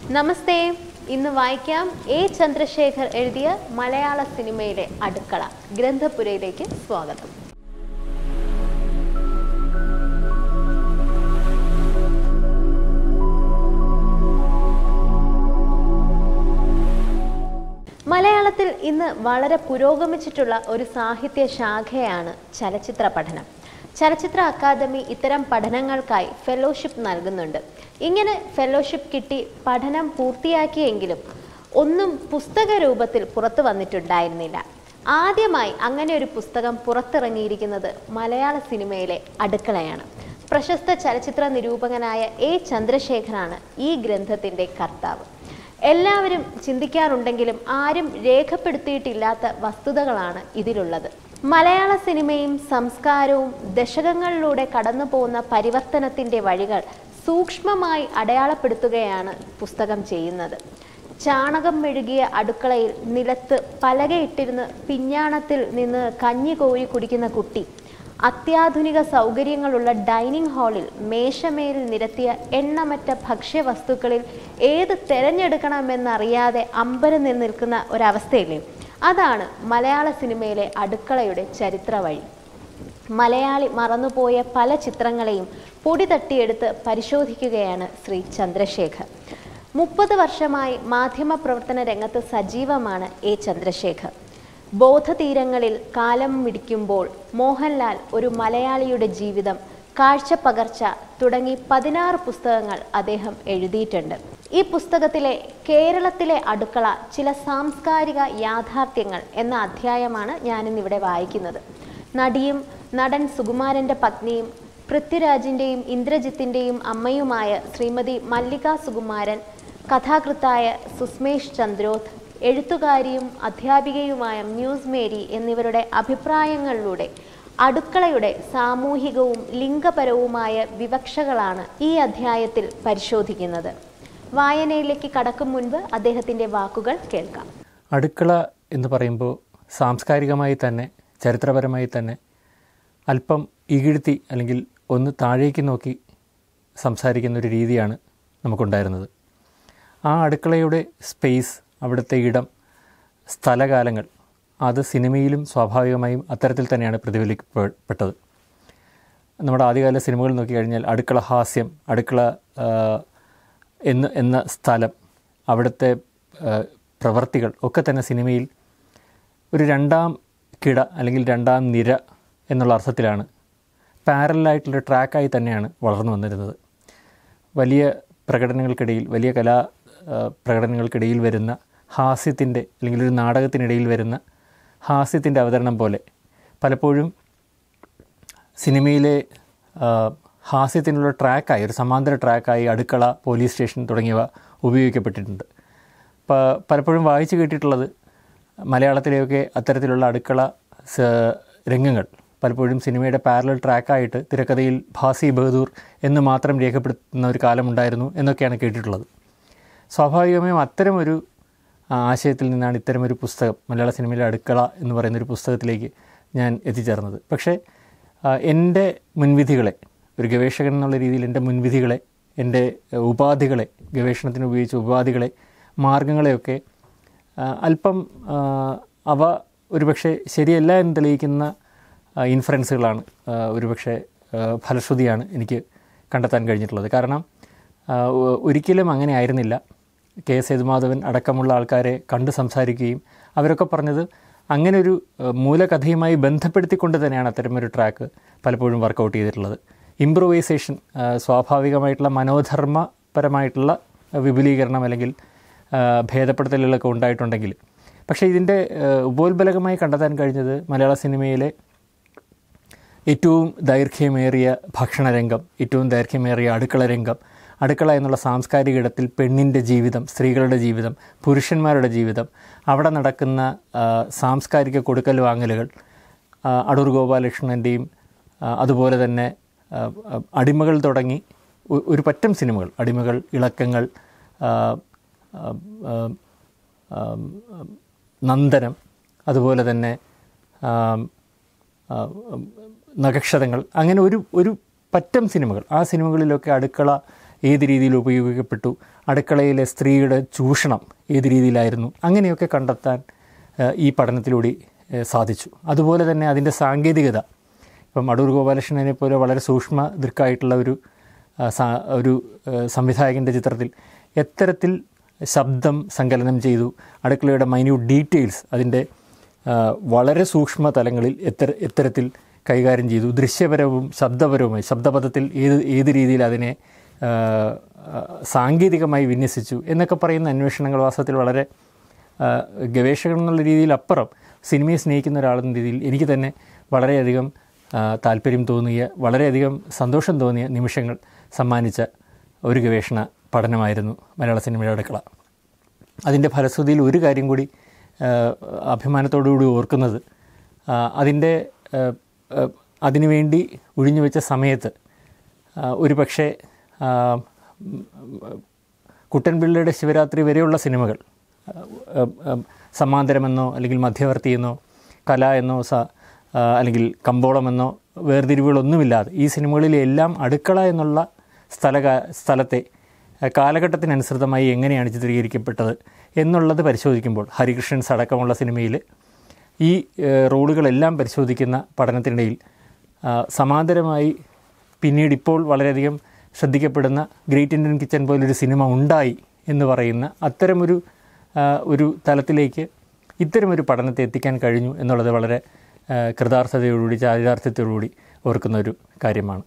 നമസ്തേ ഇന്ന് വായിക്കാം എ ചന്ദ്രശേഖർ എഴുതിയ മലയാള സിനിമയിലെ അടുക്കള ഗ്രന്ഥപുരയിലേക്ക് സ്വാഗതം മലയാളത്തിൽ ഇന്ന് വളരെ പുരോഗമിച്ചിട്ടുള്ള ഒരു സാഹിത്യ ശാഖയാണ് ചലച്ചിത്ര പഠനം ചലച്ചിത്ര അക്കാദമി ഇത്തരം പഠനങ്ങൾക്കായി ഫെലോഷിപ്പ് നൽകുന്നുണ്ട് ഇങ്ങനെ ഫെലോഷിപ്പ് കിട്ടി പഠനം പൂർത്തിയാക്കിയെങ്കിലും ഒന്നും പുസ്തക രൂപത്തിൽ പുറത്തു വന്നിട്ടുണ്ടായിരുന്നില്ല ആദ്യമായി അങ്ങനെ ഒരു പുസ്തകം പുറത്തിറങ്ങിയിരിക്കുന്നത് മലയാള സിനിമയിലെ അടുക്കളയാണ് പ്രശസ്ത ചലച്ചിത്ര നിരൂപകനായ എ ചന്ദ്രശേഖറാണ് ഈ ഗ്രന്ഥത്തിന്റെ കർത്താവ് എല്ലാവരും ചിന്തിക്കാറുണ്ടെങ്കിലും ആരും രേഖപ്പെടുത്തിയിട്ടില്ലാത്ത വസ്തുതകളാണ് ഇതിലുള്ളത് മലയാള സിനിമയും സംസ്കാരവും ദശകങ്ങളിലൂടെ കടന്നു പോകുന്ന പരിവർത്തനത്തിന്റെ വഴികൾ സൂക്ഷ്മമായി അടയാളപ്പെടുത്തുകയാണ് പുസ്തകം ചെയ്യുന്നത് ചാണകം മെഴുകിയ അടുക്കളയിൽ നിലത്ത് പലകയിട്ടിരുന്ന് പിഞ്ഞാണത്തിൽ നിന്ന് കഞ്ഞി കോരി കുടിക്കുന്ന കുട്ടി അത്യാധുനിക സൗകര്യങ്ങളുള്ള ഡൈനിങ് ഹാളിൽ മേശമേൽ നിരത്തിയ എണ്ണമറ്റ ഭക്ഷ്യവസ്തുക്കളിൽ ഏത് തിരഞ്ഞെടുക്കണമെന്നറിയാതെ അമ്പരം നിന്ന് നിൽക്കുന്ന ഒരവസ്ഥയില്ലേ അതാണ് മലയാള സിനിമയിലെ അടുക്കളയുടെ ചരിത്ര വഴി മലയാളി മറന്നുപോയ പല ചിത്രങ്ങളെയും പൊടി തട്ടിയെടുത്ത് പരിശോധിക്കുകയാണ് ശ്രീ ചന്ദ്രശേഖർ മുപ്പത് വർഷമായി മാധ്യമപ്രവർത്തന രംഗത്ത് സജീവമാണ് എ ചന്ദ്രശേഖർ ബോധതീരങ്ങളിൽ കാലം മിടിക്കുമ്പോൾ മോഹൻലാൽ ഒരു മലയാളിയുടെ ജീവിതം കാഴ്ചപ്പകർച്ച തുടങ്ങി പതിനാറ് പുസ്തകങ്ങൾ അദ്ദേഹം എഴുതിയിട്ടുണ്ട് ഈ പുസ്തകത്തിലെ കേരളത്തിലെ അടുക്കള ചില സാംസ്കാരിക യാഥാർത്ഥ്യങ്ങൾ എന്ന അധ്യായമാണ് ഞാനിന്നിവിടെ വായിക്കുന്നത് നടിയും നടൻ സുകുമാരന്റെ പത്നിയും പൃഥ്വിരാജിന്റെയും ഇന്ദ്രജിത്തിന്റെയും അമ്മയുമായ ശ്രീമതി മല്ലിക സുകുമാരൻ കഥാകൃത്തായ സുസ്മേഷ് ചന്ദ്രോത്ത് എഴുത്തുകാരിയും അധ്യാപികയുമായ മ്യൂസ് മേരി എന്നിവരുടെ അഭിപ്രായങ്ങളിലൂടെ അടുക്കളയുടെ സാമൂഹികവും ലിംഗപരവുമായ വിവക്ഷകളാണ് ഈ അധ്യായത്തിൽ പരിശോധിക്കുന്നത് വായനയിലേക്ക് കടക്കും മുൻപ് അദ്ദേഹത്തിന്റെ വാക്കുകൾ കേൾക്കാം അടുക്കള എന്ന് പറയുമ്പോൾ സാംസ്കാരികമായി തന്നെ ചരിത്രപരമായി തന്നെ അല്പം ഇകിഴ്ത്തി അല്ലെങ്കിൽ ഒന്ന് താഴേക്ക് നോക്കി സംസാരിക്കുന്ന ഒരു രീതിയാണ് നമുക്കുണ്ടായിരുന്നത് ആ അടുക്കളയുടെ സ്പേസ് അവിടുത്തെ ഇടം സ്ഥലകാലങ്ങൾ അത് സിനിമയിലും സ്വാഭാവികമായും അത്തരത്തിൽ തന്നെയാണ് പ്രതിഫലിക്കപ്പെട്ടത് നമ്മുടെ ആദ്യകാല സിനിമകൾ നോക്കിക്കഴിഞ്ഞാൽ അടുക്കള ഹാസ്യം അടുക്കള ആ, എന്ന് എന്ന സ്ഥലം അവിടുത്തെ ആ, പ്രവർത്തികൾ ഒക്കെ തന്നെ സിനിമയിൽ ഒരു രണ്ടാം കിട അല്ലെങ്കിൽ രണ്ടാം നിര എന്നുള്ള അർത്ഥത്തിലാണ് പാരലായിട്ടുള്ള ട്രാക്കായി തന്നെയാണ് വളർന്നു വന്നിരുന്നത് വലിയ പ്രകടനങ്ങൾക്കിടയിൽ വലിയ കലാ ആ, പ്രകടനങ്ങൾക്കിടയിൽ വരുന്ന ഹാസ്യത്തിൻ്റെ അല്ലെങ്കിൽ ഒരു നാടകത്തിനിടയിൽ വരുന്ന ഹാസ്യത്തിൻ്റെ അവതരണം പോലെ പലപ്പോഴും സിനിമയിലെ ആ, ഹാസ്യത്തിനുള്ള ട്രാക്കായി ഒരു സമാന്തര ട്രാക്കായി അടുക്കള പോലീസ് സ്റ്റേഷൻ തുടങ്ങിയവ ഉപയോഗിക്കപ്പെട്ടിട്ടുണ്ട് പ- പലപ്പോഴും വായിച്ചു കേട്ടിട്ടുള്ളത് മലയാളത്തിലെയൊക്കെ അത്തരത്തിലുള്ള അടുക്കള സ- രംഗങ്ങൾ പലപ്പോഴും സിനിമയുടെ പാരലൽ ട്രാക്കായിട്ട് തിരക്കഥയിൽ ഭാസി ബഹദൂർ എന്ന് മാത്രം രേഖപ്പെടുത്തുന്ന ഒരു കാലമുണ്ടായിരുന്നു എന്നൊക്കെയാണ് കേട്ടിട്ടുള്ളത് സ്വാഭാവികമായും അത്തരമൊരു ആ, ആശയത്തിൽ നിന്നാണ് ഇത്തരമൊരു പുസ്തകം മലയാള സിനിമയിലെ അടുക്കള എന്ന് പറയുന്ന ഒരു പുസ്തകത്തിലേക്ക് ഞാൻ എത്തിച്ചേർന്നത് പക്ഷേ ആ, എൻ്റെ മുൻവിധികളെ ഒരു ഗവേഷകൻ എന്നുള്ള രീതിയിൽ എൻ്റെ മുൻവിധികളെ എൻ്റെ ആ, ഉപാധികളെ ഗവേഷണത്തിന് ഉപയോഗിച്ച ഉപാധികളെ മാർഗങ്ങളെയൊക്കെ ആ, അല്പം ആ, അവ ഒരുപക്ഷെ ശരിയല്ല എന്ന് തെളിയിക്കുന്ന ആ, ഇൻഫറൻസുകളാണ് ആ, ഒരുപക്ഷെ ആ, ഫലശ്രുതിയാണ് എനിക്ക് കണ്ടെത്താൻ കഴിഞ്ഞിട്ടുള്ളത് കാരണം ആ, ഒ- ഒരിക്കലും അങ്ങനെ ആയിരുന്നില്ല കെ എസ് യദുമാധവൻ അടക്കമുള്ള ആൾക്കാരെ കണ്ട് സംസാരിക്കുകയും അവരൊക്കെ പറഞ്ഞത് അങ്ങനെ ഒരു ആ, മൂലകഥയുമായി ബന്ധപ്പെടുത്തിക്കൊണ്ട് തന്നെയാണ് അത്തരമൊരു ട്രാക്ക് പലപ്പോഴും വർക്കൗട്ട് ചെയ്തിട്ടുള്ളത് ഇംപ്രൂവൈസേഷൻ സ്വാഭാവികമായിട്ടുള്ള മനോധർമ്മപരമായിട്ടുള്ള വിപുലീകരണം അല്ലെങ്കിൽ ആ, ഭേദപ്പെടുത്തലുകളൊക്കെ ഉണ്ടായിട്ടുണ്ടെങ്കിൽ പക്ഷേ ഇതിൻ്റെ ആ, ഉപോത്ബലകമായി കണ്ടെത്താൻ കഴിഞ്ഞത് മലയാള സിനിമയിലെ ഏറ്റവും ദൈർഘ്യമേറിയ ഭക്ഷണരംഗം ഏറ്റവും ദൈർഘ്യമേറിയ അടുക്കള രംഗം അടുക്കള എന്നുള്ള സാംസ്കാരിക ഇടത്തിൽ പെണ്ണിൻ്റെ ജീവിതം സ്ത്രീകളുടെ ജീവിതം പുരുഷന്മാരുടെ ജീവിതം അവിടെ നടക്കുന്ന ആ, സാംസ്കാരിക കൊടുക്കൽ വാങ്ങലുകൾ ആ, അടൂർ ഗോപാലകൃഷ്ണൻ്റെയും ആ, അതുപോലെ തന്നെ ആ, ആ, അടിമകൾ തുടങ്ങി ഒ- ഒരു പറ്റം സിനിമകൾ അടിമകൾ ഇളക്കങ്ങൾ ആ, ആ, ആ, ആ, നന്ദനം അതുപോലെ തന്നെ ആ, ആ, നക്ഷതങ്ങൾ അങ്ങനെ ഒരു ഒരു പറ്റം സിനിമകൾ ആ സിനിമകളിലൊക്കെ അടുക്കള ഏത് രീതിയിൽ ഉപയോഗിക്കപ്പെട്ടു അടുക്കളയിലെ സ്ത്രീയുടെ ചൂഷണം ഏത് രീതിയിലായിരുന്നു അങ്ങനെയൊക്കെ കണ്ടെത്താൻ ഏഹ്, ഈ പഠനത്തിലൂടെ ഏഹ്, സാധിച്ചു അതുപോലെ തന്നെ അതിൻ്റെ സാങ്കേതികത ഇപ്പം അടൂർ ഗോപാലകൃഷ്ണനെ പോലെ വളരെ സൂക്ഷ്മ ദൃക്കായിട്ടുള്ള ഒരു ആ, സ- ഒരു സംവിധായകൻ്റെ ചിത്രത്തിൽ എത്തരത്തിൽ ശബ്ദം സങ്കലനം ചെയ്തു അടുക്കളയുടെ മൈന്യൂട്ട് ഡീറ്റെയിൽസ് അതിൻ്റെ ആ, വളരെ സൂക്ഷ്മ തലങ്ങളിൽ എത്തര എത്തരത്തിൽ കൈകാര്യം ചെയ്തു ദൃശ്യപരവും ശബ്ദപരവുമായി ശബ്ദപദത്തിൽ ഏത് ഏത് രീതിയിൽ അതിനെ ആ, ആ, സാങ്കേതികമായി വിന്യസിച്ചു എന്നൊക്കെ പറയുന്ന അന്വേഷണങ്ങൾ വാസ്തവത്തിൽ വളരെ ആ, ഗവേഷകൻ എന്നുള്ള രീതിയിൽ അപ്പുറം സിനിമയെ സ്നേഹിക്കുന്ന ഒരാളെന്ന രീതിയിൽ എനിക്ക് തന്നെ വളരെയധികം ആ, താല്പര്യം തോന്നിയ വളരെയധികം സന്തോഷം തോന്നിയ നിമിഷങ്ങൾ സമ്മാനിച്ച ഒരു ഗവേഷണ പഠനമായിരുന്നു മലയാള സിനിമയുടെ അടുക്കള അതിൻ്റെ ഫലശ്രുതിയിൽ ഒരു കാര്യം കൂടി ആ, അഭിമാനത്തോടുകൂടി ഓർക്കുന്നത് ആ, അതിൻ്റെ ആ, ആ, അതിനുവേണ്ടി ഒഴിഞ്ഞു വെച്ച സമയത്ത് ആ, ഒരു പക്ഷേ ആ, ഉം, ഉം, കുട്ടൻപിള്ളയുടെ ശിവരാത്രി വരെയുള്ള സിനിമകൾ ആ, ആ, ആ, സമാന്തരമെന്നോ അല്ലെങ്കിൽ മധ്യവർത്തിയെന്നോ കല എന്നോ സ ആ, അല്ലെങ്കിൽ കമ്പോളമെന്നോ വേർതിരിവുകളൊന്നുമില്ലാതെ ഈ സിനിമകളിലെല്ലാം അടുക്കള എന്നുള്ള സ്ഥല സ്ഥലത്തെ ആ, കാലഘട്ടത്തിനനുസൃതമായി എങ്ങനെയാണ് ചിത്രീകരിക്കപ്പെട്ടത് എന്നുള്ളത് പരിശോധിക്കുമ്പോൾ ഹരികൃഷ്ണൻസ് അടക്കമുള്ള സിനിമയിൽ ഈ ഏഹ്, റോളുകളെല്ലാം പരിശോധിക്കുന്ന പഠനത്തിനിടയിൽ ആ, സമാന്തരമായി പിന്നീട് ഇപ്പോൾ വളരെയധികം ശ്രദ്ധിക്കപ്പെടുന്ന ഗ്രേറ്റ് ഇന്ത്യൻ കിച്ചൺ പോലൊരു സിനിമ ഉണ്ടായി എന്ന് പറയുന്ന അത്തരമൊരു ആ, ഒരു തലത്തിലേക്ക് ഇത്തരമൊരു പഠനത്തെ എത്തിക്കാൻ കഴിഞ്ഞു എന്നുള്ളത് വളരെ ആ, കൃതാർത്ഥതയോടുകൂടി ചാരിതാർത്ഥ്യത്തോടുകൂടി ഓർക്കുന്ന ഒരു കാര്യമാണ്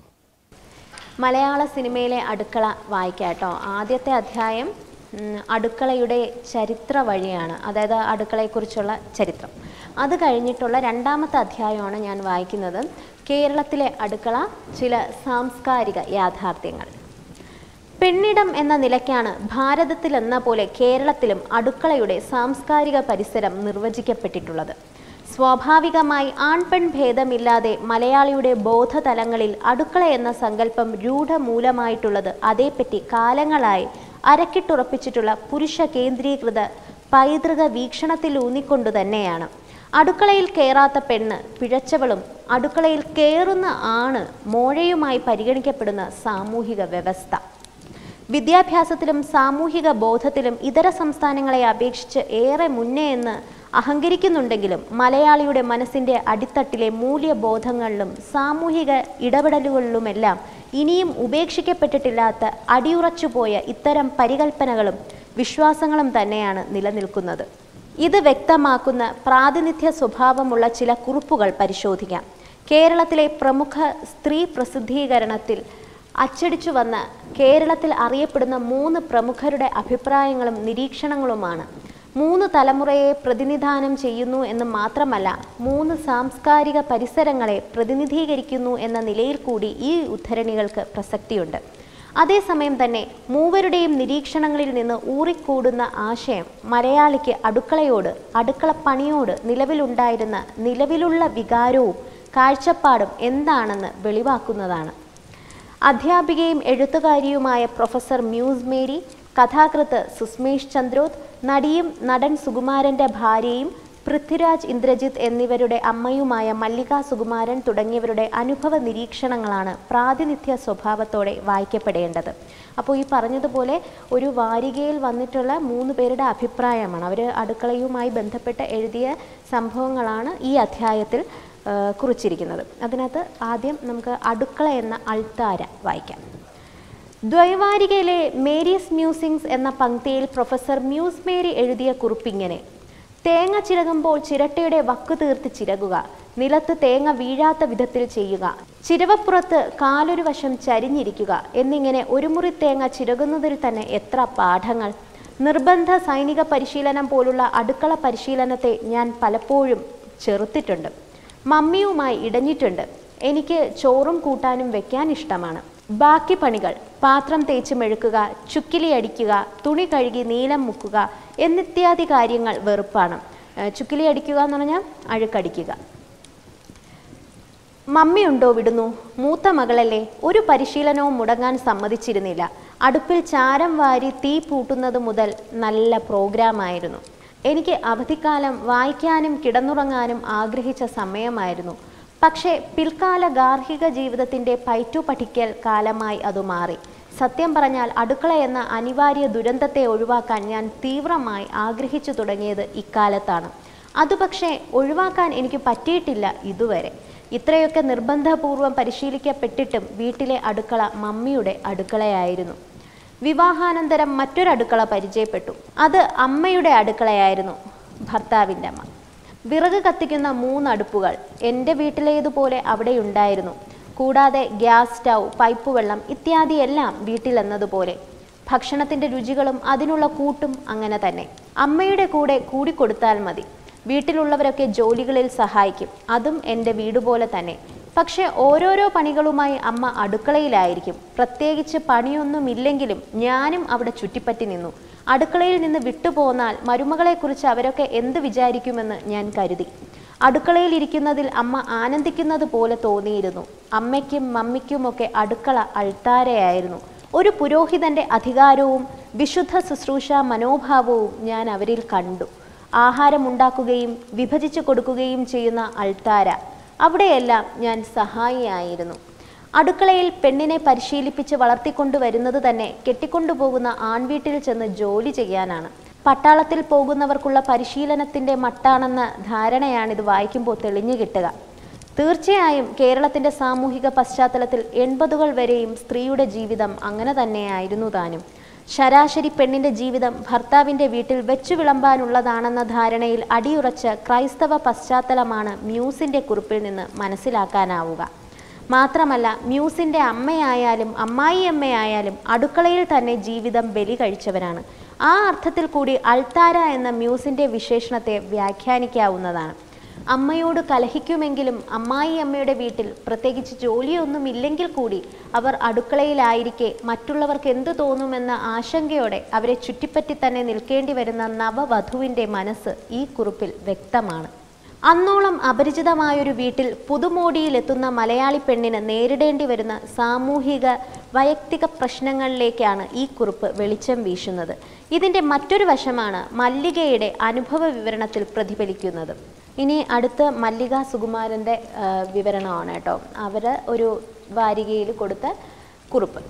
മലയാള സിനിമയിലെ അടുക്കള വായിക്കാം കേട്ടോ ആദ്യത്തെ അധ്യായം ഉം, അടുക്കളയുടെ ചരിത്ര വഴിയാണ് അതായത് അടുക്കളയെക്കുറിച്ചുള്ള ചരിത്രം അത് കഴിഞ്ഞിട്ടുള്ള രണ്ടാമത്തെ അധ്യായമാണ് ഞാൻ വായിക്കുന്നത് കേരളത്തിലെ അടുക്കള ചില സാംസ്കാരിക യാഥാർത്ഥ്യങ്ങൾ പെണ്ണിടം എന്ന നിലയ്ക്കാണ് ഭാരതത്തിലെന്ന പോലെ കേരളത്തിലും അടുക്കളയുടെ സാംസ്കാരിക പരിസരം നിർവചിക്കപ്പെട്ടിട്ടുള്ളത് സ്വാഭാവികമായി ആൺപെൺ ഭേദമില്ലാതെ മലയാളിയുടെ ബോധതലങ്ങളിൽ അടുക്കള എന്ന സങ്കല്പം രൂഢമൂലമായിട്ടുള്ളത് അതേപ്പറ്റി കാലങ്ങളായി അരക്കിട്ടുറപ്പിച്ചിട്ടുള്ള പുരുഷ കേന്ദ്രീകൃത പൈതൃക വീക്ഷണത്തിലൂന്നിക്കൊണ്ടു തന്നെയാണ് അടുക്കളയിൽ കയറാത്ത പെണ്ണ് പിഴച്ചവളും അടുക്കളയിൽ കയറുന്ന ആണ് മോഴയുമായി പരിഗണിക്കപ്പെടുന്ന സാമൂഹിക വ്യവസ്ഥ വിദ്യാഭ്യാസത്തിലും സാമൂഹിക ബോധത്തിലും ഇതര സംസ്ഥാനങ്ങളെ അപേക്ഷിച്ച് ഏറെ മുന്നേ എന്ന് അഹങ്കരിക്കുന്നുണ്ടെങ്കിലും മലയാളിയുടെ മനസ്സിൻ്റെ അടിത്തട്ടിലെ മൂല്യബോധങ്ങളിലും സാമൂഹിക ഇടപെടലുകളിലുമെല്ലാം ഇനിയും ഉപേക്ഷിക്കപ്പെട്ടിട്ടില്ലാത്ത അടിയുറച്ചുപോയ ഇത്തരം പരികൽപ്പനകളും വിശ്വാസങ്ങളും തന്നെയാണ് നിലനിൽക്കുന്നത് ഇത് വ്യക്തമാക്കുന്ന പ്രാതിനിധ്യ സ്വഭാവമുള്ള ചില കുറിപ്പുകൾ പരിശോധിക്കാം കേരളത്തിലെ പ്രമുഖ സ്ത്രീ പ്രസിദ്ധീകരണത്തിൽ അച്ചടിച്ചു വന്ന കേരളത്തിൽ അറിയപ്പെടുന്ന മൂന്ന് പ്രമുഖരുടെ അഭിപ്രായങ്ങളും നിരീക്ഷണങ്ങളുമാണ് മൂന്ന് തലമുറയെ പ്രതിനിധാനം ചെയ്യുന്നു എന്ന് മാത്രമല്ല മൂന്ന് സാംസ്കാരിക പരിസരങ്ങളെ പ്രതിനിധീകരിക്കുന്നു എന്ന നിലയിൽ കൂടി ഈ ഉദ്ധരണികൾക്ക് പ്രസക്തിയുണ്ട് അതേസമയം തന്നെ മൂവരുടെയും നിരീക്ഷണങ്ങളിൽ നിന്ന് ഊറിക്കൂടുന്ന ആശയം മലയാളിക്ക് അടുക്കളയോട് അടുക്കളപ്പണിയോട് നിലവിലുണ്ടായിരുന്ന നിലവിലുള്ള വികാരവും കാഴ്ചപ്പാടും എന്താണെന്ന് വെളിവാക്കുന്നതാണ് അധ്യാപികയും എഴുത്തുകാരിയുമായ പ്രൊഫസർ മ്യൂസ് മേരി കഥാകൃത്ത് സുസ്മേഷ് ചന്ദ്രോത്ത് നടിയും നടൻ സുകുമാരന്റെ ഭാര്യയും പൃഥ്വിരാജ് ഇന്ദ്രജിത്ത് എന്നിവരുടെ അമ്മയുമായ മല്ലിക സുകുമാരൻ തുടങ്ങിയവരുടെ അനുഭവ നിരീക്ഷണങ്ങളാണ് പ്രാതിനിധ്യ സ്വഭാവത്തോടെ വായിക്കപ്പെടേണ്ടത് അപ്പോൾ ഈ പറഞ്ഞതുപോലെ ഒരു വാരികയിൽ വന്നിട്ടുള്ള മൂന്ന് പേരുടെ അഭിപ്രായമാണ് അവർ അടുക്കളയുമായി ബന്ധപ്പെട്ട് എഴുതിയ സംഭവങ്ങളാണ് ഈ അധ്യായത്തിൽ ആ, കുറിച്ചിരിക്കുന്നത് അതിനകത്ത് ആദ്യം നമുക്ക് അടുക്കള എന്ന അൾത്താര വായിക്കാം ദ്വൈവാരികയിലെ മേരീസ് മ്യൂസിങ്സ് എന്ന പങ്ക്തിയിൽ പ്രൊഫസർ മ്യൂസ് മേരി എഴുതിയ കുറിപ്പിങ്ങനെ തേങ്ങ ചിരകുമ്പോൾ ചിരട്ടയുടെ വക്കു തീർത്ത് ചിരകുക നിലത്ത് തേങ്ങ വീഴാത്ത വിധത്തിൽ ചെയ്യുക ചിരവപ്പുറത്ത് കാലൊരു വശം ചരിഞ്ഞിരിക്കുക എന്നിങ്ങനെ ഒരു മുറി തേങ്ങ ചിരകുന്നതിൽ തന്നെ എത്ര പാഠങ്ങൾ നിർബന്ധ സൈനിക പരിശീലനം പോലുള്ള അടുക്കള പരിശീലനത്തെ ഞാൻ പലപ്പോഴും ചെറുത്തിട്ടുണ്ട് മമ്മിയുമായി ഇടഞ്ഞിട്ടുണ്ട് എനിക്ക് ചോറും കൂട്ടാനും വെക്കാൻ ഇഷ്ടമാണ് ബാക്കി പണികൾ പാത്രം തേച്ച് മെഴുക്കുക ചുക്കിലി അടിക്കുക തുണി കഴുകി നീലം മുക്കുക എന്നിത്യാദി കാര്യങ്ങൾ വെറുപ്പാണ് ഏഹ് ചുക്കിലി അടിക്കുക എന്ന് പറഞ്ഞാൽ അഴുക്കടിക്കുക മമ്മിയുണ്ടോ വിടുന്നു മൂത്ത മകളല്ലേ ഒരു പരിശീലനവും മുടങ്ങാൻ സമ്മതിച്ചിരുന്നില്ല അടുപ്പിൽ ചാരം വാരി തീ പൂട്ടുന്നത് മുതൽ നല്ല പ്രോഗ്രാമായിരുന്നു എനിക്ക് അവധിക്കാലം വായിക്കാനും കിടന്നുറങ്ങാനും ആഗ്രഹിച്ച സമയമായിരുന്നു പക്ഷേ പിൽക്കാല ഗാർഹിക ജീവിതത്തിൻ്റെ പയറ്റു പഠിക്കൽ കാലമായി അത് മാറി സത്യം പറഞ്ഞാൽ അടുക്കള എന്ന അനിവാര്യ ദുരന്തത്തെ ഒഴിവാക്കാൻ ഞാൻ തീവ്രമായി ആഗ്രഹിച്ചു തുടങ്ങിയത് ഇക്കാലത്താണ് അത് പക്ഷേ ഒഴിവാക്കാൻ എനിക്ക് പറ്റിയിട്ടില്ല ഇതുവരെ ഇത്രയൊക്കെ നിർബന്ധപൂർവം പരിശീലിക്കപ്പെട്ടിട്ടും വീട്ടിലെ അടുക്കള മമ്മിയുടെ അടുക്കളയായിരുന്നു വിവാഹാനന്തരം മറ്റൊരടുക്കള പരിചയപ്പെട്ടു അത് അമ്മയുടെ അടുക്കളയായിരുന്നു ഭർത്താവിൻ്റെ അമ്മ വിറക് കത്തിക്കുന്ന മൂന്ന് അടുപ്പുകൾ എൻ്റെ വീട്ടിലേതുപോലെ അവിടെയുണ്ടായിരുന്നു കൂടാതെ ഗ്യാസ് സ്റ്റൗ പൈപ്പ് വെള്ളം ഇത്യാദി എല്ലാം വീട്ടിലെന്നതുപോലെ ഭക്ഷണത്തിൻ്റെ രുചികളും അതിനുള്ള കൂട്ടും അങ്ങനെ തന്നെ അമ്മയുടെ കൂടെ കൂടിക്കൊടുത്താൽ മതി വീട്ടിലുള്ളവരൊക്കെ ജോലികളിൽ സഹായിക്കും അതും എൻ്റെ വീട് പോലെ തന്നെ പക്ഷേ ഓരോരോ പണികളുമായി അമ്മ അടുക്കളയിലായിരിക്കും പ്രത്യേകിച്ച് പണിയൊന്നുമില്ലെങ്കിലും ഞാനും അവിടെ ചുറ്റിപ്പറ്റി നിന്നു അടുക്കളയിൽ നിന്ന് വിട്ടുപോന്നാൽ മരുമകളെക്കുറിച്ച് അവരൊക്കെ എന്ത് വിചാരിക്കുമെന്ന് ഞാൻ കരുതി അടുക്കളയിൽ ഇരിക്കുന്നതിൽ അമ്മ ആനന്ദിക്കുന്നത് പോലെ തോന്നിയിരുന്നു അമ്മയ്ക്കും മമ്മിക്കുമൊക്കെ അടുക്കള അൾത്താരയായിരുന്നു ഒരു പുരോഹിതന്റെ അധികാരവും വിശുദ്ധ ശുശ്രൂഷ മനോഭാവവും ഞാൻ അവരിൽ കണ്ടു ആഹാരം ഉണ്ടാക്കുകയും വിഭജിച്ചു കൊടുക്കുകയും ചെയ്യുന്ന അൾത്താര അവിടെയെല്ലാം ഞാൻ സഹായിയായിരുന്നു അടുക്കളയിൽ പെണ്ണിനെ പരിശീലിപ്പിച്ച് വളർത്തിക്കൊണ്ടുവരുന്നത് തന്നെ കെട്ടിക്കൊണ്ടുപോകുന്ന ആൺവീട്ടിൽ ചെന്ന് ജോലി ചെയ്യാനാണ് പട്ടാളത്തിൽ പോകുന്നവർക്കുള്ള പരിശീലനത്തിന്റെ മട്ടാണെന്ന ധാരണയാണിത് വായിക്കുമ്പോൾ തെളിഞ്ഞു കിട്ടുക തീർച്ചയായും കേരളത്തിന്റെ സാമൂഹിക പശ്ചാത്തലത്തിൽ എൺപതുകൾ വരെയും സ്ത്രീയുടെ ജീവിതം അങ്ങനെ തന്നെയായിരുന്നു താനും ശരാശരി പെണ്ണിന്റെ ജീവിതം ഭർത്താവിന്റെ വീട്ടിൽ വെച്ചു വിളമ്പാനുള്ളതാണെന്ന ധാരണയിൽ അടിയുറച്ച ക്രൈസ്തവ പശ്ചാത്തലമാണ് മ്യൂസിന്റെ കുറിപ്പിൽ നിന്ന് മനസ്സിലാക്കാനാവുക മാത്രമല്ല മ്യൂസിന്റെ അമ്മയായാലും അമ്മായിയമ്മയായാലും അടുക്കളയിൽ തന്നെ ജീവിതം ബലി കഴിച്ചവരാണ് ആ അർത്ഥത്തിൽ കൂടി അൾത്താര എന്ന മ്യൂസിന്റെ വിശേഷണത്തെ വ്യാഖ്യാനിക്കാവുന്നതാണ് അമ്മയോട് കലഹിക്കുമെങ്കിലും അമ്മായി അമ്മയുടെ വീട്ടിൽ പ്രത്യേകിച്ച് ജോലിയൊന്നും ഇല്ലെങ്കിൽ കൂടി അവർ അടുക്കളയിലായിരിക്കെ മറ്റുള്ളവർക്ക് എന്തു തോന്നുമെന്ന ആശങ്കയോടെ അവരെ ചുറ്റിപ്പറ്റി തന്നെ നിൽക്കേണ്ടി വരുന്ന നവവധുവിൻ്റെ മനസ്സ് ഈ കുറിപ്പിൽ വ്യക്തമാണ് അന്നോളം അപരിചിതമായൊരു വീട്ടിൽ പുതുമോടിയിലെത്തുന്ന മലയാളി പെണ്ണിന് നേരിടേണ്ടി വരുന്ന സാമൂഹിക വൈയക്തിക പ്രശ്നങ്ങളിലേക്കാണ് ഈ കുറിപ്പ് വെളിച്ചം വീശുന്നത് ഇതിൻ്റെ മറ്റൊരു വശമാണ് മല്ലികയുടെ അനുഭവ വിവരണത്തിൽ പ്രതിഫലിക്കുന്നത് ഇനി അടുത്ത് മല്ലിക സുകുമാരൻ്റെ ആ, വിവരണമാണ് കേട്ടോ അവർ ഒരു വാരികയിൽ കൊടുത്ത കുറിപ്പ്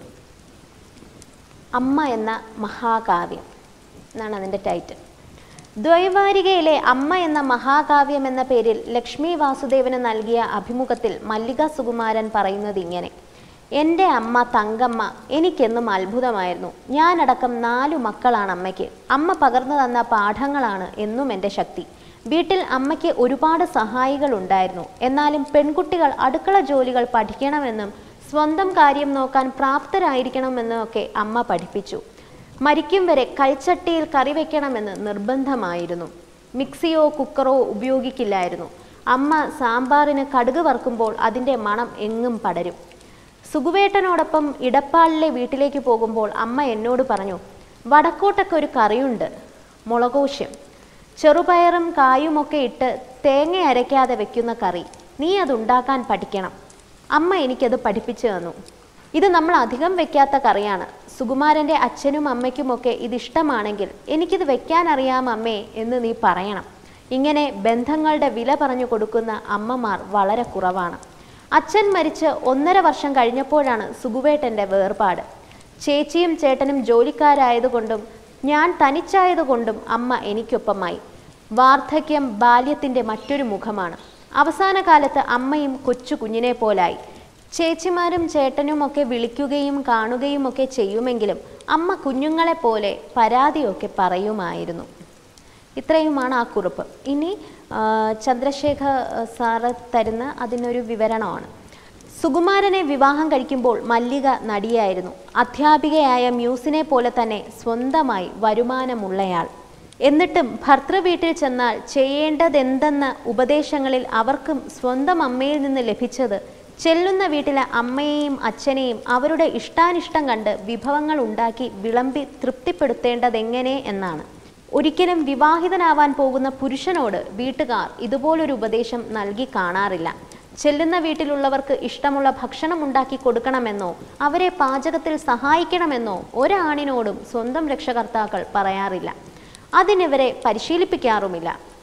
അമ്മ എന്ന മഹാകാവ്യം എന്നാണ് അതിൻ്റെ ടൈറ്റിൽ ദ്വൈവാരികയിലെ അമ്മ എന്ന മഹാകാവ്യം എന്ന പേരിൽ ലക്ഷ്മി വാസുദേവന് നൽകിയ അഭിമുഖത്തിൽ മല്ലിക സുകുമാരൻ പറയുന്നത് ഇങ്ങനെ എൻ്റെ അമ്മ തങ്കമ്മ എനിക്കെന്നും അത്ഭുതമായിരുന്നു ഞാനടക്കം നാലു മക്കളാണ് അമ്മയ്ക്ക് അമ്മ പകർന്നു തന്ന പാഠങ്ങളാണ് എന്നും എൻ്റെ ശക്തി വീട്ടിൽ അമ്മയ്ക്ക് ഒരുപാട് സഹായികൾ ഉണ്ടായിരുന്നു എന്നാലും പെൺകുട്ടികൾ അടുക്കള ജോലികൾ പഠിക്കണമെന്നും സ്വന്തം കാര്യം നോക്കാൻ പ്രാപ്തരായിരിക്കണമെന്നും ഒക്കെ അമ്മ പഠിപ്പിച്ചു മരിക്കും വരെ കൽച്ചട്ടിയിൽ കറി വെക്കണമെന്ന് നിർബന്ധമായിരുന്നു മിക്സിയോ കുക്കറോ ഉപയോഗിക്കില്ലായിരുന്നു അമ്മ സാമ്പാറിന് കടുക് വറുക്കുമ്പോൾ അതിൻ്റെ മണം എങ്ങും പടരും സുകുവേട്ടനോടൊപ്പം ഇടപ്പാളിലെ വീട്ടിലേക്ക് പോകുമ്പോൾ അമ്മ എന്നോട് പറഞ്ഞു വടക്കോട്ടൊക്കെ ഒരു കറിയുണ്ട് മുളകോശ്യം ചെറുപയറും കായുമൊക്കെ ഇട്ട് തേങ്ങ അരയ്ക്കാതെ വെക്കുന്ന കറി നീ അതുണ്ടാക്കാൻ പഠിക്കണം അമ്മ എനിക്കത് പഠിപ്പിച്ചു തന്നു ഇത് നമ്മൾ അധികം വെക്കാത്ത കറിയാണ് സുകുമാരൻ്റെ അച്ഛനും അമ്മയ്ക്കുമൊക്കെ ഇത് ഇഷ്ടമാണെങ്കിൽ എനിക്കിത് വെക്കാൻ അറിയാം അമ്മേ എന്ന് നീ പറയണം ഇങ്ങനെ ബന്ധങ്ങളുടെ വില പറഞ്ഞു കൊടുക്കുന്ന അമ്മമാർ വളരെ കുറവാണ് അച്ഛൻ മരിച്ച് ഒന്നര വർഷം കഴിഞ്ഞപ്പോഴാണ് സുകുവേട്ടൻ്റെ വേർപാട് ചേച്ചിയും ചേട്ടനും ജോലിക്കാരായതുകൊണ്ടും ഞാൻ തനിച്ചായതുകൊണ്ടും അമ്മ എനിക്കൊപ്പമായി വാർദ്ധക്യം ബാല്യത്തിൻ്റെ മറ്റൊരു മുഖമാണ് അവസാന കാലത്ത് അമ്മയും കൊച്ചു കുഞ്ഞിനെ പോലായി ചേച്ചിമാരും ചേട്ടനുമൊക്കെ വിളിക്കുകയും കാണുകയും ഒക്കെ ചെയ്യുമെങ്കിലും അമ്മ കുഞ്ഞുങ്ങളെ പോലെ പരാതിയൊക്കെ പറയുമായിരുന്നു ഇത്രയുമാണ് ആ കുറിപ്പ് ഇനി ആ, ചന്ദ്രശേഖർ ആ, സാറ് തരുന്ന അതിനൊരു വിവരണമാണ് സുകുമാരനെ വിവാഹം കഴിക്കുമ്പോൾ മല്ലിക നടിയായിരുന്നു അധ്യാപികയായ മ്യൂസിനെ പോലെ തന്നെ സ്വന്തമായി വരുമാനമുള്ളയാൾ എന്നിട്ടും ഭർത്തൃ വീട്ടിൽ ചെന്നാൽ ചെയ്യേണ്ടതെന്തെന്ന ഉപദേശങ്ങളിൽ അവർക്കും സ്വന്തം അമ്മയിൽ നിന്ന് ലഭിച്ചത് ചെല്ലുന്ന വീട്ടിലെ അമ്മയെയും അച്ഛനെയും അവരുടെ ഇഷ്ടാനിഷ്ടം കണ്ട് വിഭവങ്ങൾ ഉണ്ടാക്കി വിളമ്പി തൃപ്തിപ്പെടുത്തേണ്ടതെങ്ങനെ എന്നാണ് ഒരിക്കലും വിവാഹിതനാവാൻ പോകുന്ന പുരുഷനോട് വീട്ടുകാർ ഇതുപോലൊരു ഉപദേശം നൽകി കാണാറില്ല ചെല്ലുന്ന വീട്ടിലുള്ളവർക്ക് ഇഷ്ടമുള്ള ഭക്ഷണം ഉണ്ടാക്കി കൊടുക്കണമെന്നോ അവരെ പാചകത്തിൽ സഹായിക്കണമെന്നോ ഒരാണിനോടും സ്വന്തം രക്ഷകർത്താക്കൾ പറയാറില്ല അതിനിവരെ പരിശീലിപ്പിക്കാറുമില്ല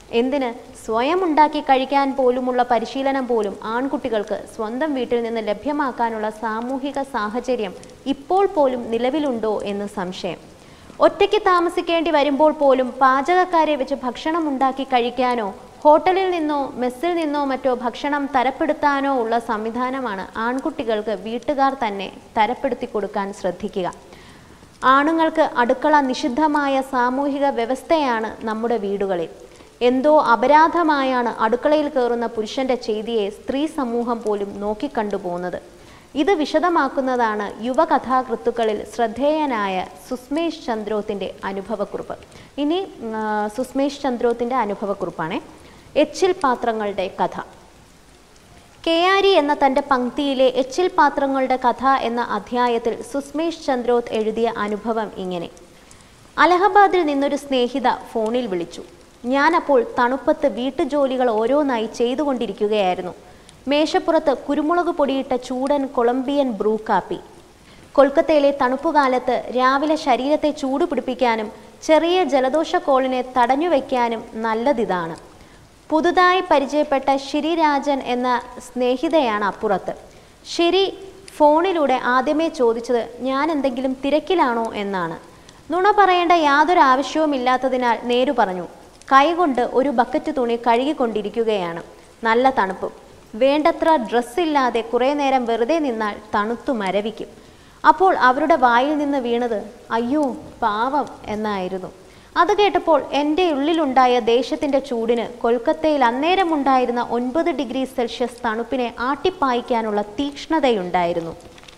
എന്തിന് സ്വയം ഉണ്ടാക്കി കഴിക്കാൻ പോലുമുള്ള പരിശീലനം പോലും ആൺകുട്ടികൾക്ക് സ്വന്തം വീട്ടിൽ നിന്ന് ലഭ്യമാക്കാനുള്ള സാമൂഹിക സാഹചര്യം ഇപ്പോൾ പോലും നിലവിലുണ്ടോ എന്ന് സംശയം ഒറ്റയ്ക്ക് താമസിക്കേണ്ടി വരുമ്പോൾ പോലും പാചകക്കാരെ വെച്ച് ഭക്ഷണം ഉണ്ടാക്കി കഴിക്കാനോ ഹോട്ടലിൽ നിന്നോ മെസ്സിൽ നിന്നോ മറ്റോ ഭക്ഷണം തരപ്പെടുത്താനോ ഉള്ള സംവിധാനമാണ് ആൺകുട്ടികൾക്ക് വീട്ടുകാർ തന്നെ തരപ്പെടുത്തി കൊടുക്കാൻ ശ്രദ്ധിക്കുക ആണുങ്ങൾക്ക് അടുക്കള നിഷിദ്ധമായ സാമൂഹിക വ്യവസ്ഥയാണ് നമ്മുടെ വീടുകളിൽ എന്തോ അപരാധമായാണ് അടുക്കളയിൽ കയറുന്ന പുരുഷന്റെ ചെയ്തിയെ സ്ത്രീ സമൂഹം പോലും നോക്കിക്കണ്ടുപോകുന്നത് ഇത് വിശദമാക്കുന്നതാണ് യുവകഥാകൃത്തുക്കളിൽ ശ്രദ്ധേയനായ സുസ്മേഷ് ചന്ദ്രോത്തിൻ്റെ അനുഭവക്കുറിപ്പ് ഇനി ആ, സുസ്മേഷ് ചന്ദ്രോത്തിൻ്റെ അനുഭവക്കുറിപ്പാണ് എച്ചിൽ പാത്രങ്ങളുടെ കഥ കെയാരി എന്ന തൻ്റെ പങ്ക്തിയിലെ എച്ചിൽ പാത്രങ്ങളുടെ കഥ എന്ന അധ്യായത്തിൽ സുസ്മേഷ് ചന്ദ്രോത്ത് എഴുതിയ അനുഭവം ഇങ്ങനെ അലഹബാദിൽ നിന്നൊരു സ്നേഹിത ഫോണിൽ വിളിച്ചു ഞാനപ്പോൾ തണുപ്പത്ത് വീട്ടുജോലികൾ ഓരോന്നായി ചെയ്തുകൊണ്ടിരിക്കുകയായിരുന്നു മേശപ്പുറത്ത് കുരുമുളക് പൊടിയിട്ട ചൂടൻ കൊളംബിയൻ ബ്രൂ കാപ്പി കൊൽക്കത്തയിലെ തണുപ്പുകാലത്ത് രാവിലെ ശരീരത്തെ ചൂട് പിടിപ്പിക്കാനും ചെറിയ ജലദോഷക്കോളിനെ തടഞ്ഞു വയ്ക്കാനും നല്ലതിതാണ് പുതുതായി പരിചയപ്പെട്ട ശിരിരാജൻ എന്ന സ്നേഹിതയാണ് അപ്പുറത്ത് ശരി ഫോണിലൂടെ ആദ്യമേ ചോദിച്ചത് ഞാൻ എന്തെങ്കിലും തിരക്കിലാണോ എന്നാണ് നുണ പറയേണ്ട യാതൊരു ആവശ്യവുമില്ലാത്തതിനാൽ നേരു പറഞ്ഞു കൈകൊണ്ട് ഒരു ബക്കറ്റ് തുണി കഴുകിക്കൊണ്ടിരിക്കുകയാണ് നല്ല തണുപ്പും വേണ്ടത്ര ഡ്രസ്സില്ലാതെ കുറേ നേരം വെറുതെ നിന്നാൽ തണുത്തു മരവിക്കും അപ്പോൾ അവരുടെ വായിൽ നിന്ന് വീണത് അയ്യോ പാവം എന്നായിരുന്നു അത് കേട്ടപ്പോൾ എൻ്റെ ഉള്ളിലുണ്ടായ ദേശത്തിൻ്റെ ചൂടിന് കൊൽക്കത്തയിൽ അന്നേരമുണ്ടായിരുന്ന ഒൻപത് ഡിഗ്രി സെൽഷ്യസ് തണുപ്പിനെ ആട്ടിപ്പായിക്കാനുള്ള തീക്ഷ്ണതയുണ്ടായിരുന്നു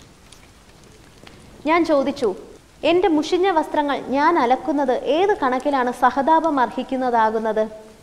ഞാൻ ചോദിച്ചു എൻ്റെ മുഷിഞ്ഞ വസ്ത്രങ്ങൾ ഞാൻ അലക്കുന്നത് ഏത് കണക്കിലാണ് സഹതാപം അർഹിക്കുന്നതാകുന്നത്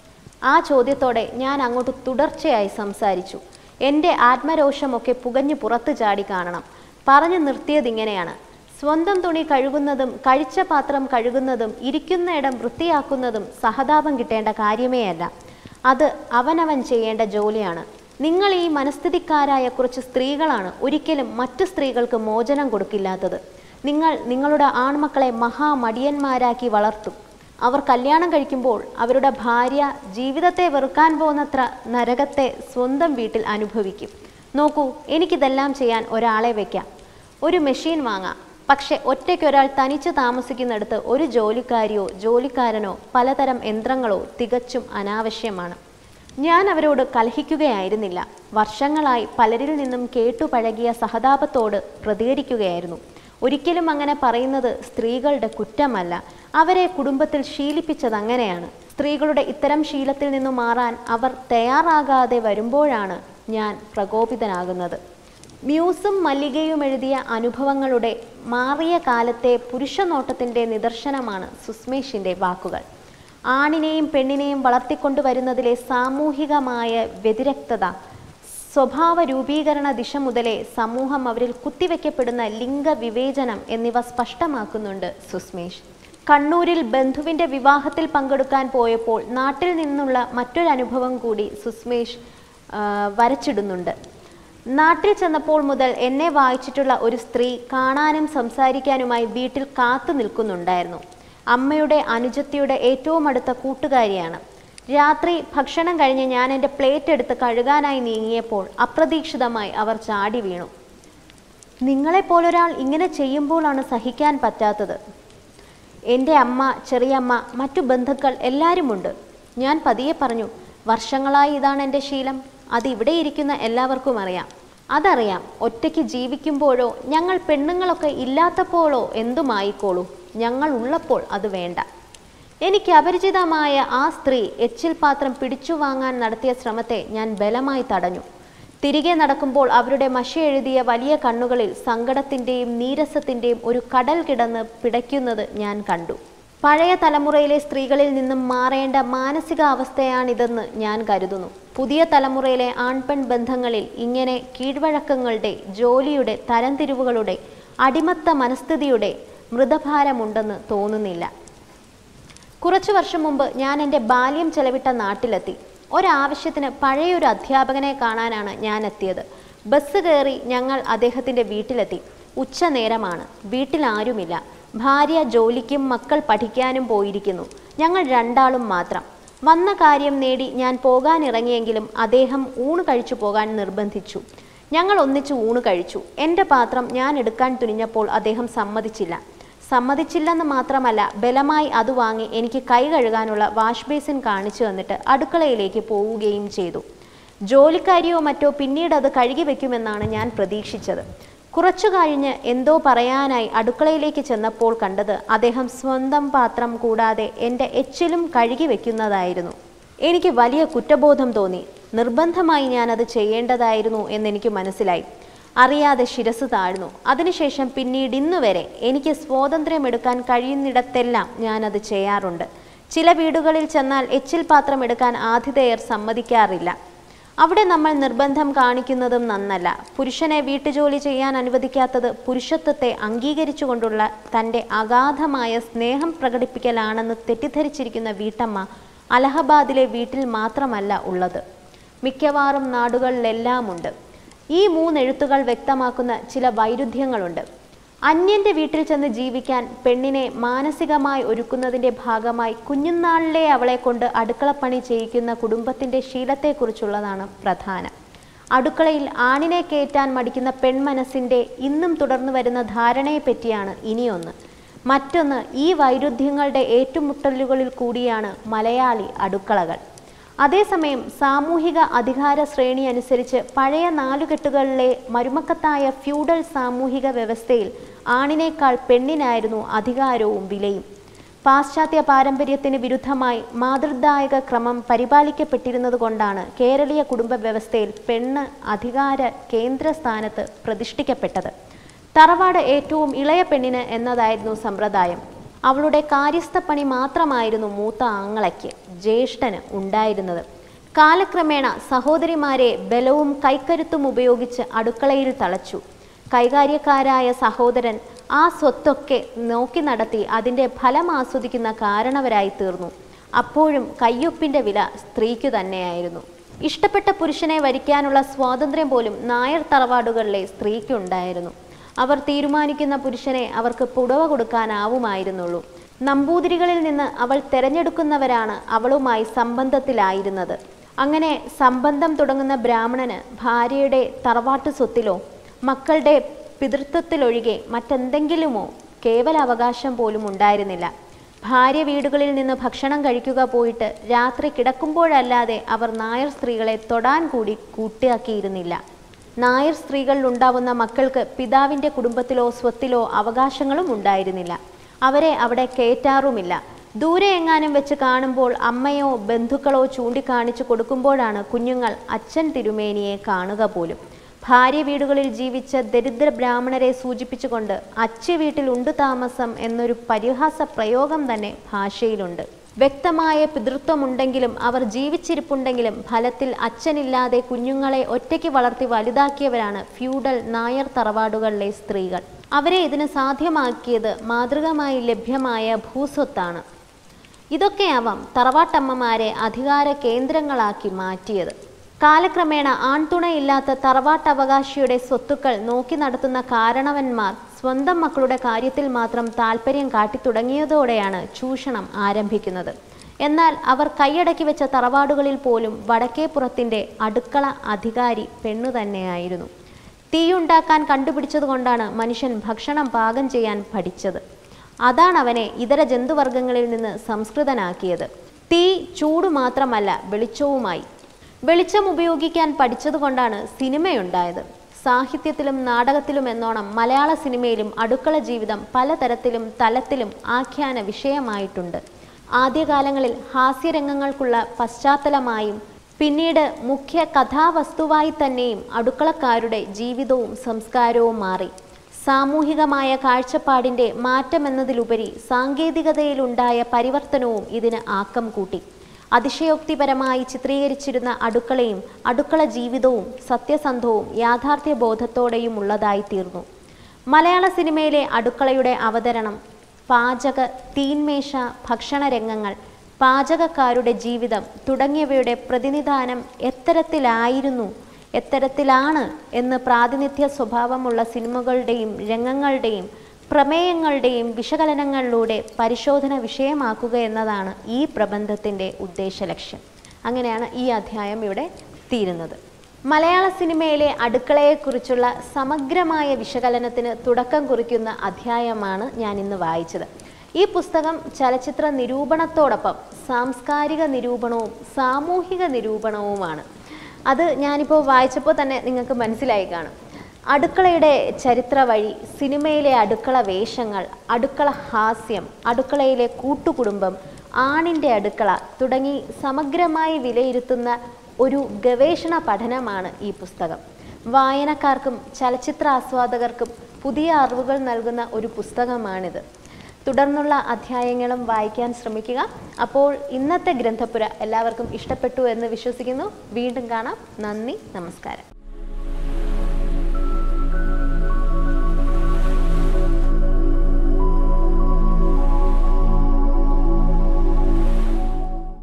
ആ ചോദ്യത്തോടെ ഞാൻ അങ്ങോട്ട് തുടർച്ചയായി സംസാരിച്ചു എൻ്റെ ആത്മരോഷമൊക്കെ പുകഞ്ഞു പുറത്തു ചാടി കാണണം പറഞ്ഞു നിർത്തിയതിങ്ങനെയാണ് സ്വന്തം തുണി കഴുകുന്നതും കഴിച്ച പാത്രം കഴുകുന്നതും ഇരിക്കുന്ന ഇടം വൃത്തിയാക്കുന്നതും സഹതാപം കിട്ടേണ്ട കാര്യമേ അല്ല അത് അവനവൻ ചെയ്യേണ്ട ജോലിയാണ് നിങ്ങൾ ഈ മനസ്ഥിതിക്കാരായ കുറച്ച് സ്ത്രീകളാണ് ഒരിക്കലും മറ്റു സ്ത്രീകൾക്ക് മോചനം കൊടുക്കില്ലാത്തത് നിങ്ങൾ നിങ്ങളുടെ ആൺമക്കളെ മഹാമടിയന്മാരാക്കി വളർത്തും അവർ കല്യാണം കഴിക്കുമ്പോൾ അവരുടെ ഭാര്യ ജീവിതത്തെ വെറുക്കാൻ പോകുന്നത്ര നരകത്തെ സ്വന്തം വീട്ടിൽ അനുഭവിക്കും നോക്കൂ എനിക്കിതെല്ലാം ചെയ്യാൻ ഒരാളെ വയ്ക്കാം ഒരു മെഷീൻ വാങ്ങാം പക്ഷെ ഒറ്റയ്ക്കൊരാൾ തനിച്ച് താമസിക്കുന്നിടത്ത് ഒരു ജോലിക്കാരിയോ ജോലിക്കാരനോ പലതരം യന്ത്രങ്ങളോ തികച്ചും അനാവശ്യമാണ് ഞാൻ അവരോട് കലഹിക്കുകയായിരുന്നില്ല വർഷങ്ങളായി പലരിൽ നിന്നും കേട്ടു പഴകിയ സഹതാപത്തോട് പ്രതികരിക്കുകയായിരുന്നു ഒരിക്കലും അങ്ങനെ പറയുന്നത് സ്ത്രീകളുടെ കുറ്റമല്ല അവരെ കുടുംബത്തിൽ ശീലിപ്പിച്ചത് അങ്ങനെയാണ് സ്ത്രീകളുടെ ഇത്തരം ശീലത്തിൽ നിന്നു മാറാൻ അവർ തയ്യാറാകാതെ വരുമ്പോഴാണ് ഞാൻ പ്രകോപിതനാകുന്നത് മ്യൂസും മല്ലികയും എഴുതിയ അനുഭവങ്ങളുടെ മാറിയ കാലത്തെ പുരുഷനോട്ടത്തിൻ്റെ നിദർശനമാണ് സുസ്മേഷിൻ്റെ വാക്കുകൾ ആണിനെയും പെണ്ണിനെയും വളർത്തിക്കൊണ്ടുവരുന്നതിലെ സാമൂഹികമായ വ്യതിരക്തത സ്വഭാവ രൂപീകരണ ദിശ മുതലേ സമൂഹം അവരിൽ കുത്തിവെക്കപ്പെടുന്ന ലിംഗവിവേചനം എന്നിവ സ്പഷ്ടമാക്കുന്നുണ്ട് സുസ്മേഷ് കണ്ണൂരിൽ ബന്ധുവിൻ്റെ വിവാഹത്തിൽ പങ്കെടുക്കാൻ പോയപ്പോൾ നാട്ടിൽ നിന്നുള്ള മറ്റൊരനുഭവം കൂടി സുസ്മേഷ് ആ, വരച്ചിടുന്നുണ്ട് നാട്ടിൽ ചെന്നപ്പോൾ മുതൽ എന്നെ വായിച്ചിട്ടുള്ള ഒരു സ്ത്രീ കാണാനും സംസാരിക്കാനുമായി വീട്ടിൽ കാത്തു നിൽക്കുന്നുണ്ടായിരുന്നു അമ്മയുടെ അനുജത്തിയുടെ ഏറ്റവും അടുത്ത കൂട്ടുകാരിയാണ് രാത്രി ഭക്ഷണം കഴിഞ്ഞ് ഞാൻ എൻ്റെ പ്ലേറ്റ് എടുത്ത് കഴുകാനായി നീങ്ങിയപ്പോൾ അപ്രതീക്ഷിതമായി അവർ ചാടി വീണു നിങ്ങളെപ്പോലൊരാൾ ഇങ്ങനെ ചെയ്യുമ്പോഴാണ് സഹിക്കാൻ പറ്റാത്തത് എൻ്റെ അമ്മ ചെറിയമ്മ മറ്റു ബന്ധുക്കൾ എല്ലാവരുമുണ്ട് ഞാൻ പതിയെ പറഞ്ഞു വർഷങ്ങളായി ഇതാണ് എൻ്റെ ശീലം അത് ഇവിടെ ഇരിക്കുന്ന എല്ലാവർക്കും അറിയാം അതറിയാം ഒറ്റയ്ക്ക് ജീവിക്കുമ്പോഴോ ഞങ്ങൾ പെണ്ണുങ്ങളൊക്കെ ഇല്ലാത്തപ്പോഴോ എന്തുമായിക്കോളൂ ഞങ്ങൾ ഉള്ളപ്പോൾ അത് വേണ്ട എനിക്ക് അപരിചിതമായ ആ സ്ത്രീ എച്ചിൽ പാത്രം പിടിച്ചു വാങ്ങാൻ നടത്തിയ ശ്രമത്തെ ഞാൻ ബലമായി തടഞ്ഞു തിരികെ നടക്കുമ്പോൾ അവരുടെ മഷി എഴുതിയ വലിയ കണ്ണുകളിൽ സങ്കടത്തിൻ്റെയും നീരസത്തിൻ്റെയും ഒരു കടൽ കിടന്ന് പിടയ്ക്കുന്നത് ഞാൻ കണ്ടു പഴയ തലമുറയിലെ സ്ത്രീകളിൽ നിന്നും മാറേണ്ട മാനസികാവസ്ഥയാണിതെന്ന് ഞാൻ കരുതുന്നു പുതിയ തലമുറയിലെ ആൺപെൺ ബന്ധങ്ങളിൽ ഇങ്ങനെ കീഴ്വഴക്കങ്ങളുടെ ജോലിയുടെ തരംതിരിവുകളുടെ അടിമത്ത മനസ്ഥിതിയുടെ മൃതഭാരമുണ്ടെന്ന് തോന്നുന്നില്ല കുറച്ചു വർഷം മുമ്പ് ഞാൻ എൻ്റെ ബാല്യം ചെലവിട്ട നാട്ടിലെത്തി ഒരാവശ്യത്തിന് പഴയൊരു അധ്യാപകനെ കാണാനാണ് ഞാൻ എത്തിയത് ബസ് കയറി ഞങ്ങൾ അദ്ദേഹത്തിൻ്റെ വീട്ടിലെത്തി ഉച്ച നേരമാണ് വീട്ടിൽ ആരുമില്ല ഭാര്യ ജോലിക്കും മക്കൾ പഠിക്കാനും പോയിരിക്കുന്നു ഞങ്ങൾ രണ്ടാളും മാത്രം വന്ന കാര്യം നേടി ഞാൻ പോകാനിറങ്ങിയെങ്കിലും അദ്ദേഹം ഊണ് കഴിച്ചു പോകാൻ നിർബന്ധിച്ചു ഞങ്ങൾ ഒന്നിച്ച് ഊണ് കഴിച്ചു എൻ്റെ പാത്രം ഞാൻ എടുക്കാൻ തുനിഞ്ഞപ്പോൾ അദ്ദേഹം സമ്മതിച്ചില്ല സമ്മതിച്ചില്ലെന്ന് മാത്രമല്ല ബലമായി അത് വാങ്ങി എനിക്ക് കൈ കഴുകാനുള്ള വാഷ് ബേസിൻ കാണിച്ചു തന്നിട്ട് അടുക്കളയിലേക്ക് പോവുകയും ചെയ്തു ജോലിക്കാരിയോ മറ്റോ പിന്നീട് അത് കഴുകി വെക്കുമെന്നാണ് ഞാൻ പ്രതീക്ഷിച്ചത് കുറച്ചു കഴിഞ്ഞ് എന്തോ പറയാനായി അടുക്കളയിലേക്ക് ചെന്നപ്പോൾ കണ്ടത് അദ്ദേഹം സ്വന്തം പാത്രം കൂടാതെ എൻ്റെ എച്ചിലും കഴുകി വെക്കുന്നതായിരുന്നു എനിക്ക് വലിയ കുറ്റബോധം തോന്നി നിർബന്ധമായി ഞാനത് ചെയ്യേണ്ടതായിരുന്നു എന്നെനിക്ക് മനസ്സിലായി അറിയാതെ ശിരസ് താഴ്ന്നു അതിനുശേഷം പിന്നീട് ഇന്നുവരെ എനിക്ക് സ്വാതന്ത്ര്യമെടുക്കാൻ കഴിയുന്നിടത്തെല്ലാം ഞാനത് ചെയ്യാറുണ്ട് ചില വീടുകളിൽ ചെന്നാൽ എച്ചിൽ പാത്രം എടുക്കാൻ ആതിഥേയർ സമ്മതിക്കാറില്ല അവിടെ നമ്മൾ നിർബന്ധം കാണിക്കുന്നതും നന്നല്ല പുരുഷനെ വീട്ടുജോലി ചെയ്യാൻ അനുവദിക്കാത്തത് പുരുഷത്വത്തെ അംഗീകരിച്ചുകൊണ്ടുള്ള തൻ്റെ അഗാധമായ സ്നേഹം പ്രകടിപ്പിക്കലാണെന്ന് തെറ്റിദ്ധരിച്ചിരിക്കുന്ന വീട്ടമ്മ അലഹബാദിലെ വീട്ടിൽ മാത്രമല്ല ഉള്ളത് മിക്കവാറും നാടുകളിലെല്ലാമുണ്ട് ഈ മൂന്നെഴുത്തുകൾ വ്യക്തമാക്കുന്ന ചില വൈരുദ്ധ്യങ്ങളുണ്ട് അന്യന്റെ വീട്ടിൽ ചെന്ന് ജീവിക്കാൻ പെണ്ണിനെ മാനസികമായി ഒരുക്കുന്നതിന്റെ ഭാഗമായി കുഞ്ഞുനാളിലെ അവളെ കൊണ്ട് അടുക്കളപ്പണി ചെയ്യിക്കുന്ന കുടുംബത്തിന്റെ ശീലത്തെക്കുറിച്ചുള്ളതാണ് പ്രധാനം അടുക്കളയിൽ ആണിനെ കയറ്റാൻ മടിക്കുന്ന പെൺമനസ്സിന്റെ ഇന്നും തുടർന്നു വരുന്ന ധാരണയെപ്പറ്റിയാണ് ഇനിയൊന്ന് മറ്റൊന്ന് ഈ വൈരുദ്ധ്യങ്ങളുടെ ഏറ്റുമുട്ടലുകളിൽ കൂടിയാണ് മലയാളി അടുക്കളകൾ അതേസമയം സാമൂഹിക അധികാര ശ്രേണി അനുസരിച്ച് പഴയ നാലുകെട്ടുകളിലെ മരുമക്കത്തായ ഫ്യൂഡൽ സാമൂഹിക വ്യവസ്ഥയിൽ ആണിനേക്കാൾ പെണ്ണിനായിരുന്നു അധികാരവും വിലയും പാശ്ചാത്യ പാരമ്പര്യത്തിന് വിരുദ്ധമായി മാതൃദായക ക്രമം പരിപാലിക്കപ്പെട്ടിരുന്നത് കൊണ്ടാണ് കേരളീയ കുടുംബ വ്യവസ്ഥയിൽ പെണ്ണ് അധികാര കേന്ദ്രസ്ഥാനത്ത് പ്രതിഷ്ഠിക്കപ്പെട്ടത് തറവാട് ഏറ്റവും ഇളയ പെണ്ണിന് എന്നതായിരുന്നു സമ്പ്രദായം അവളുടെ കാര്യസ്ഥപ്പണി മാത്രമായിരുന്നു മൂത്ത ആങ്ങളയ്ക്ക് ജ്യേഷ്ഠന് ഉണ്ടായിരുന്നത് കാലക്രമേണ സഹോദരിമാരെ ബലവും കൈക്കരുത്തും ഉപയോഗിച്ച് അടുക്കളയിൽ തളച്ചു കൈകാര്യക്കാരായ സഹോദരൻ ആ സ്വത്തൊക്കെ നോക്കി നടത്തി അതിൻ്റെ ഫലം ആസ്വദിക്കുന്ന കാരണവരായി തീർന്നു അപ്പോഴും കയ്യൊപ്പിൻ്റെ വില സ്ത്രീക്കു തന്നെയായിരുന്നു ഇഷ്ടപ്പെട്ട പുരുഷനെ വരിക്കാനുള്ള സ്വാതന്ത്ര്യം പോലും നായർ തറവാടുകളിലെ സ്ത്രീക്കുണ്ടായിരുന്നു അവർ തീരുമാനിക്കുന്ന പുരുഷനെ അവർക്ക് പുടവ കൊടുക്കാനാവുമായിരുന്നുള്ളൂ നമ്പൂതിരികളിൽ നിന്ന് അവൾ തെരഞ്ഞെടുക്കുന്നവരാണ് അവളുമായി സംബന്ധത്തിലായിരുന്നത് അങ്ങനെ സംബന്ധം തുടങ്ങുന്ന ബ്രാഹ്മണന് ഭാര്യയുടെ തറവാട്ട് സ്വത്തിലോ മക്കളുടെ പിതൃത്വത്തിലൊഴികെ മറ്റെന്തെങ്കിലുമോ കേവല അവകാശം പോലും ഉണ്ടായിരുന്നില്ല ഭാര്യ വീടുകളിൽ നിന്ന് ഭക്ഷണം കഴിക്കുക പോയിട്ട് രാത്രി കിടക്കുമ്പോഴല്ലാതെ അവർ നായർ സ്ത്രീകളെ തൊടാൻ കൂടി കൂട്ടിയാക്കിയിരുന്നില്ല നായർ സ്ത്രീകളിൽ ഉണ്ടാവുന്ന മക്കൾക്ക് പിതാവിൻ്റെ കുടുംബത്തിലോ സ്വത്തിലോ അവകാശങ്ങളും ഉണ്ടായിരുന്നില്ല അവരെ അവിടെ കയറ്റാറുമില്ല ദൂരെ എങ്ങാനും വെച്ച് കാണുമ്പോൾ അമ്മയോ ബന്ധുക്കളോ ചൂണ്ടിക്കാണിച്ചു കൊടുക്കുമ്പോഴാണ് കുഞ്ഞുങ്ങൾ അച്ഛൻ തിരുമേനിയെ കാണുക പോലും ഭാര്യ വീടുകളിൽ ജീവിച്ച ദരിദ്ര ബ്രാഹ്മണരെ സൂചിപ്പിച്ചുകൊണ്ട് അച്ഛ വീട്ടിൽ ഉണ്ട് താമസം എന്നൊരു പരിഹാസ പ്രയോഗം തന്നെ ഭാഷയിലുണ്ട് വ്യക്തമായ പിതൃത്വമുണ്ടെങ്കിലും അവർ ജീവിച്ചിരിപ്പുണ്ടെങ്കിലും ഫലത്തിൽ അച്ഛനില്ലാതെ കുഞ്ഞുങ്ങളെ ഒറ്റയ്ക്ക് വളർത്തി വലുതാക്കിയവരാണ് ഫ്യൂഡൽ നായർ തറവാടുകളിലെ സ്ത്രീകൾ അവരെ ഇതിന് സാധ്യമാക്കിയത് മാതൃകമായി ലഭ്യമായ ഭൂസ്വത്താണ് ഇതൊക്കെയാവാം തറവാട്ടമ്മമാരെ അധികാര കേന്ദ്രങ്ങളാക്കി മാറ്റിയത് കാലക്രമേണ ആൺതുണയില്ലാത്ത തറവാട്ടവകാശിയുടെ സ്വത്തുക്കൾ നോക്കി നടത്തുന്ന കാരണവന്മാർ സ്വന്തം മക്കളുടെ കാര്യത്തിൽ മാത്രം താല്പര്യം കാട്ടിത്തുടങ്ങിയതോടെയാണ് ചൂഷണം ആരംഭിക്കുന്നത് എന്നാൽ അവർ കൈയടക്കി വെച്ച തറവാടുകളിൽ പോലും വടക്കേപ്പുറത്തിൻ്റെ അടുക്കള അധികാരി പെണ്ണു തന്നെയായിരുന്നു തീയുണ്ടാക്കാൻ കണ്ടുപിടിച്ചതുകൊണ്ടാണ് മനുഷ്യൻ ഭക്ഷണം പാകം ചെയ്യാൻ പഠിച്ചത് അതാണ് അവനെ ഇതര ജന്തുവർഗങ്ങളിൽ നിന്ന് സംസ്കൃതനാക്കിയത് തീ ചൂട് മാത്രമല്ല വെളിച്ചവുമായി വെളിച്ചം ഉപയോഗിക്കാൻ പഠിച്ചതുകൊണ്ടാണ് സിനിമയുണ്ടായത് സാഹിത്യത്തിലും നാടകത്തിലും എന്നോണം മലയാള സിനിമയിലും അടുക്കള ജീവിതം പലതരത്തിലും തലത്തിലും ആഖ്യാന വിഷയമായിട്ടുണ്ട് ആദ്യകാലങ്ങളിൽ ഹാസ്യരംഗങ്ങൾക്കുള്ള പശ്ചാത്തലമായും പിന്നീട് മുഖ്യ കഥാവസ്തുവായി തന്നെയും അടുക്കളക്കാരുടെ ജീവിതവും സംസ്കാരവും മാറി സാമൂഹികമായ കാഴ്ചപ്പാടിൻ്റെ മാറ്റമെന്നതിലുപരി സാങ്കേതികതയിലുണ്ടായ പരിവർത്തനവും ഇതിന് ആക്കം കൂട്ടി അതിശയോക്തിപരമായി ചിത്രീകരിച്ചിരുന്ന അടുക്കളയും അടുക്കള ജീവിതവും സത്യസന്ധവും യാഥാർത്ഥ്യബോധത്തോടെയും ഉള്ളതായി തീർന്നു മലയാള സിനിമയിലെ അടുക്കളയുടെ അവതരണം പാചക തീന്മേശ ഭക്ഷണരംഗങ്ങൾ പാചകക്കാരുടെ ജീവിതം തുടങ്ങിയവയുടെ പ്രതിനിധാനം എത്തരത്തിലായിരുന്നു എത്തരത്തിലാണ് എന്ന് പ്രാതിനിധ്യ സ്വഭാവമുള്ള സിനിമകളുടെയും രംഗങ്ങളുടെയും പ്രമേയങ്ങളുടെയും വിശകലനങ്ങളിലൂടെ പരിശോധന വിഷയമാക്കുക എന്നതാണ് ഈ പ്രബന്ധത്തിൻ്റെ ഉദ്ദേശ ലക്ഷ്യം അങ്ങനെയാണ് ഈ അധ്യായം ഇവിടെ തീരുന്നത് മലയാള സിനിമയിലെ അടുക്കളയെക്കുറിച്ചുള്ള സമഗ്രമായ വിശകലനത്തിന് തുടക്കം കുറിക്കുന്ന അധ്യായമാണ് ഞാൻ ഇന്ന് വായിച്ചത് ഈ പുസ്തകം ചലച്ചിത്ര നിരൂപണത്തോടൊപ്പം സാംസ്കാരിക നിരൂപണവും സാമൂഹിക നിരൂപണവുമാണ് അത് ഞാനിപ്പോൾ വായിച്ചപ്പോൾ തന്നെ നിങ്ങൾക്ക് മനസ്സിലായി കാണും അടുക്കളയുടെ ചരിത്ര വഴി സിനിമയിലെ അടുക്കള വേഷങ്ങൾ അടുക്കള ഹാസ്യം അടുക്കളയിലെ കൂട്ടുകുടുംബം ആണിൻ്റെ അടുക്കള തുടങ്ങി സമഗ്രമായി വിലയിരുത്തുന്ന ഒരു ഗവേഷണ പഠനമാണ് ഈ പുസ്തകം വായനക്കാർക്കും ചലച്ചിത്ര ആസ്വാദകർക്കും പുതിയ അറിവുകൾ നൽകുന്ന ഒരു പുസ്തകമാണിത് തുടർന്നുള്ള അധ്യായങ്ങളും വായിക്കാൻ ശ്രമിക്കുക അപ്പോൾ ഇന്നത്തെ ഗ്രന്ഥപുര എല്ലാവർക്കും ഇഷ്ടപ്പെട്ടു എന്ന് വിശ്വസിക്കുന്നു വീണ്ടും കാണാം നന്ദി നമസ്കാരം